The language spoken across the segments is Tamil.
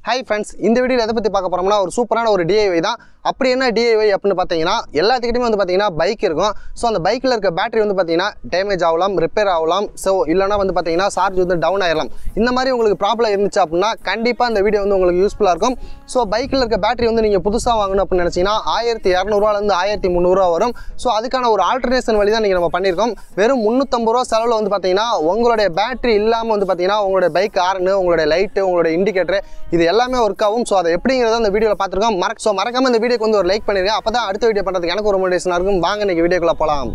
ஹாய் ஃப்ரெண்ட்ஸ் இந்த வீடியோவில் எதை பற்றி பார்க்க போகிறோம்னா ஒரு சூப்பரான ஒரு டிஐவை தான் அப்படி என்ன டிஐவை அப்படின்னு பார்த்தீங்கன்னா எல்லாத்துக்கிட்டையுமே வந்து பார்த்தீங்கன்னா பைக் இருக்கும் ஸோ அந்த பைக்கில் இருக்க பேட்டரி வந்து பார்த்தீங்கன்னா டேமேஜ் ஆகலாம் ரிப்பேர் ஆகலாம் ஸோ இல்லைனா வந்து பார்த்தீங்கன்னா சார்ஜ் வந்து டவுன் ஆயிடலாம் இந்த மாதிரி உங்களுக்கு ப்ராப்ளம் இருந்துச்சு அப்படின்னா கண்டிப்பாக இந்த வீடியோ வந்து உங்களுக்கு யூஸ்ஃபுல்லாக இருக்கும் ஸோ பைக்கில் இருக்க பேட்டரி வந்து நீங்கள் புதுசாக வாங்கணும் அப்படின்னு நினச்சிங்கன்னா ஆயிரத்தி இரநூறுவாலேருந்து ஆயிரத்தி முந்நூறுரூவா வரும் ஸோ அதுக்கான ஒரு ஆல்டர்னேஷன் வழி தான் நீங்கள் நம்ம பண்ணியிருக்கோம் வெறும் முந்நூற்றம்பது ரூபா செலவில் வந்து பார்த்தீங்கன்னா உங்களுடைய பேட்டரி இல்லாமல் வந்து பார்த்தீங்கன்னா உங்களுடைய பைக் ஆர்னு உங்களுடைய லைட்டு உங்களுடைய இண்டிகேட்டர் இது எல்லாமே ஒர்க் ஆகும் ஸோ அதை எப்படிங்கிறத அந்த வீடியோவில் பார்த்துருக்கோம் மறக்க ஸோ மறக்காம இந்த வீடியோக்கு வந்து ஒரு லைக் பண்ணிருங்க அப்போ தான் அடுத்த வீடியோ பண்ணுறதுக்கு எனக்கு ஒரு மோட்டிவேஷனாக இருக்கும் வாங்க இன்னைக்கு வீடியோக்குள்ளே போகலாம்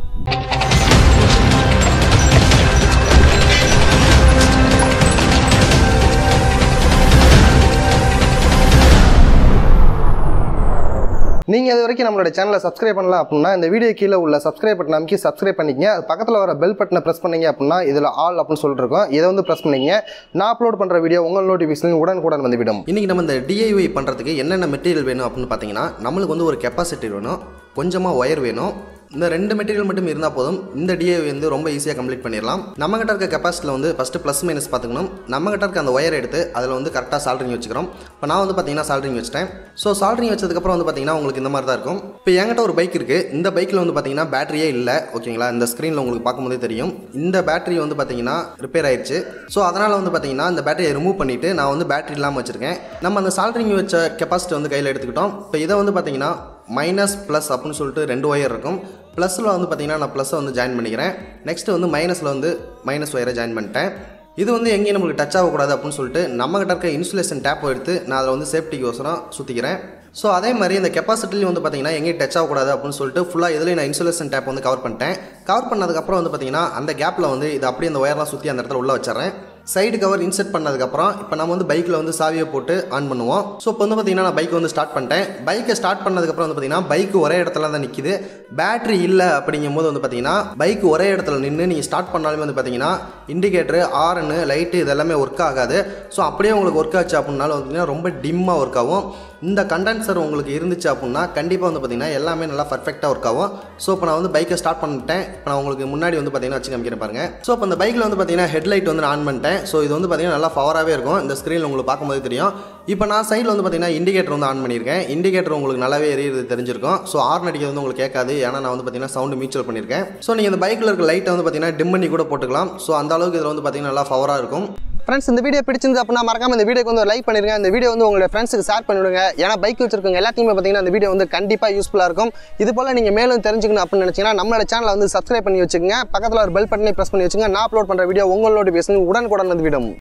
நீங்கள் இது வரைக்கும் நம்மளோட சேனலை சப்ஸ்கிரைப் பண்ணல அப்படின்னா இந்த வீடியோ கீழே உள்ள சப்ஸ்கிரைப் பட்டன் அமைக்கி சப்ஸ்கிரைப் பண்ணிக்கங்க அது பக்கத்தில் வர பெல் பட்டனை ப்ரெஸ் பண்ணீங்க அப்படின்னா இதில் ஆல் அப்படின்னு சொல்லிட்டு இருக்கோம் இதை வந்து ப்ரெஸ் பண்ணிங்க நான் அப்லோட் பண்ணுற வீடியோ உங்கள் நோட்டிஃபிகேஷன் உடனுக்குடன் வந்துவிடும் இன்றைக்கி நம்ம இந்த டிஐஒய் பண்ணுறதுக்கு என்னென்ன மெட்டீரியல் வேணும் அப்படின்னு பார்த்தீங்கன்னா நம்மளுக்கு வந்து ஒரு கெப்பாசிட்டி வேணும் கொஞ்சமாக ஒயர் வேணும் இந்த ரெண்டு மெட்டீரியல் மட்டும் இருந்தால் போதும் இந்த டிஐ வந்து ரொம்ப ஈஸியாக கம்ப்ளீட் பண்ணிடலாம் நம்மகிட்ட இருக்க கெப்பாசிட்டியில் வந்து ஃபஸ்ட்டு ப்ளஸ் மைனஸ் பார்த்துக்கணும் நம்மகிட்ட இருக்க அந்த ஒயர் எடுத்து அதில் வந்து கரெக்டாக சால்ட்ரிங் வச்சுக்கிறோம் இப்போ நான் வந்து பார்த்தீங்கன்னா சால்ட்ரிங் வச்சிட்டேன் ஸோ சால்ட்ரிங் வச்சதுக்கப்புறம் வந்து பார்த்தீங்கன்னா உங்களுக்கு இந்த மாதிரி தான் இருக்கும் இப்போ என்கிட்ட ஒரு பைக் இருக்குது இந்த பைக்கில் வந்து பார்த்தீங்கன்னா பேட்டரியே இல்லை ஓகேங்களா இந்த ஸ்க்ரீனில் உங்களுக்கு பார்க்கும்போதே தெரியும் இந்த பேட்டரி வந்து பார்த்தீங்கன்னா ரிப்பேர் ஆயிடுச்சு ஸோ அதனால் வந்து பார்த்தீங்கன்னா இந்த பேட்டரியை ரிமூவ் பண்ணிவிட்டு நான் வந்து பேட்டரி இல்லாமல் வச்சுருக்கேன் நம்ம அந்த சால்ட்ரிங் வச்ச கெப்பாசிட்டி வந்து கையில் எடுத்துக்கிட்டோம் இப்போ இதை வந்து பார்த்தீங்கன்னா மைனஸ் ப்ளஸ் அப்படின்னு சொல்லிட்டு ரெண்டு ஒயர் இருக்கும் ப்ளஸில் வந்து பார்த்தீங்கன்னா நான் ப்ளஸ்ஸை வந்து ஜாயின் பண்ணிக்கிறேன் நெக்ஸ்ட்டு வந்து மைனஸில் வந்து மைனஸ் ஒயரை ஜாயின் பண்ணிட்டேன் இது வந்து எங்கேயும் நம்மளுக்கு டச் ஆகக்கூடாது அப்படின்னு சொல்லிட்டு நம்மகிட்ட இருக்க இன்சுலேஷன் டேப்பை எடுத்து நான் அதில் வந்து சேஃப்டிக்கு ஒசரம் சுற்றிக்கிறேன் ஸோ அதே மாதிரி இந்த கெப்பாசிட்டிலையும் வந்து பார்த்தீங்கன்னா எங்கேயும் டச் ஆகக்கூடாது அப்படின்னு சொல்லிட்டு ஃபுல்லாக இதுலேயும் நான் இன்சுலேஷன் டேப் வந்து கவர் பண்ணிட்டேன் கவர் பண்ணதுக்கப்புறம் வந்து பார்த்தீங்கன்னா அந்த கேப்பில் வந்து இது அப்படியே அந்த ஒயர்லாம் சுற்றி அந்த இடத்துல உள்ளே வச்சிடுறேன் சைடு கவர் இன்செர்ட் பண்ணதுக்கப்புறம் இப்போ நம்ம வந்து பைக்கில் வந்து சாவியை போட்டு ஆன் பண்ணுவோம் ஸோ இப்போ வந்து பார்த்தீங்கன்னா நான் பைக் வந்து ஸ்டார்ட் பண்ணிட்டேன் பைக்கை ஸ்டார்ட் பண்ணதுக்கப்புறம் வந்து பார்த்தீங்கன்னா பைக் ஒரே இடத்துல தான் நிற்கிது பேட்டரி இல்லை அப்படிங்கும் போது வந்து பார்த்தீங்கன்னா பைக் ஒரே இடத்துல நின்று நீங்கள் ஸ்டார்ட் பண்ணாலுமே வந்து பார்த்தீங்கன்னா இண்டிகேட்டரு ஆர்னு லைட்டு இதெல்லாமே ஒர்க் ஆகாது ஸோ அப்படியே உங்களுக்கு ஒர்க் ஆச்சு அப்படின்னாலும் வந்து பார்த்தீங்கன்னா ரொம்ப டிம்மாக ஒர்க் ஆகும் இந்த கண்டென்சர் உங்களுக்கு இருந்துச்சு அப்படின்னா கண்டிப்பாக வந்து பார்த்தீங்கன்னா எல்லாமே நல்லா பர்ஃபெக்டாக ஒர்க் ஆகும் ஸோ இப்போ நான் வந்து பைக்கை ஸ்டார்ட் பண்ணிட்டேன் இப்போ நான் உங்களுக்கு முன்னாடி வந்து பார்த்தீங்கன்னா வச்சு காமிக்கிறேன் பாருங்க ஸோ இப்போ இந்த பைக்கில் வந்து பார்த்தீங்கன்னா ஹெட்லைட் வந்து நான் ஆன் பண்ணிட்டேன் ஸோ இது வந்து பார்த்தீங்கன்னா நல்லா பவராகவே இருக்கும் இந்த ஸ்க்ரீனில் உங்களுக்கு பார்க்கும்போது தெரியும் இப்போ நான் சைடில் வந்து பார்த்தீங்கன்னா இண்டிகேட்டர் வந்து ஆன் பண்ணியிருக்கேன் இண்டிகேட்டர் உங்களுக்கு நல்லாவே எரியுறது தெரிஞ்சிருக்கும் ஸோ ஆர்ன் அடிக்கிறது வந்து உங்களுக்கு கேட்காது ஏன்னா நான் வந்து பார்த்தீங்கன்னா சவுண்டு மியூச்சுவல் பண்ணியிருக்கேன் ஸோ நீங்கள் இந்த பைக்கில் இருக்க லைட்டை வந்து பார்த்தீங்கன்னா டிம் பண்ணி கூட போட்டுக்கலாம் ஸோ அந்த அளவுக்கு இதில் வந்து பார்த்தீங்கன்னா நல்லா பவராக இருக்கும் ஃப்ரெண்ட்ஸ் இந்த வீடியோ பிடிச்சிருந்து அப்படின்னா மறக்காம இந்த வீடியோக்கு வந்து ஒரு லைக் பண்ணிருங்க இந்த வீடியோ வந்து உங்களுடைய ஃப்ரெண்ட்ஸுக்கு ஷேர் பண்ணிவிடுங்க ஏன்னா பைக் வச்சிருக்கவங்க எல்லாத்தையுமே பார்த்தீங்கன்னா இந்த வீடியோ வந்து கண்டிப்பாக யூஸ்ஃபுல்லாக இருக்கும் இது போல் நீங்கள் மேலும் தெரிஞ்சுக்கணும் அப்படின்னு நினச்சிங்கன்னா நம்மளோட சேனலை வந்து சப்ஸ்கிரைப் பண்ணி வச்சுக்கோங்க பக்கத்தில் ஒரு பெல் பட்டனை ப்ரெஸ் பண்ணி வச்சுங்க நான் அப்லோட் பண்ணுற வீடியோ உங்களோட பேசுங்க உடனுக்குடன் வந்து விடும்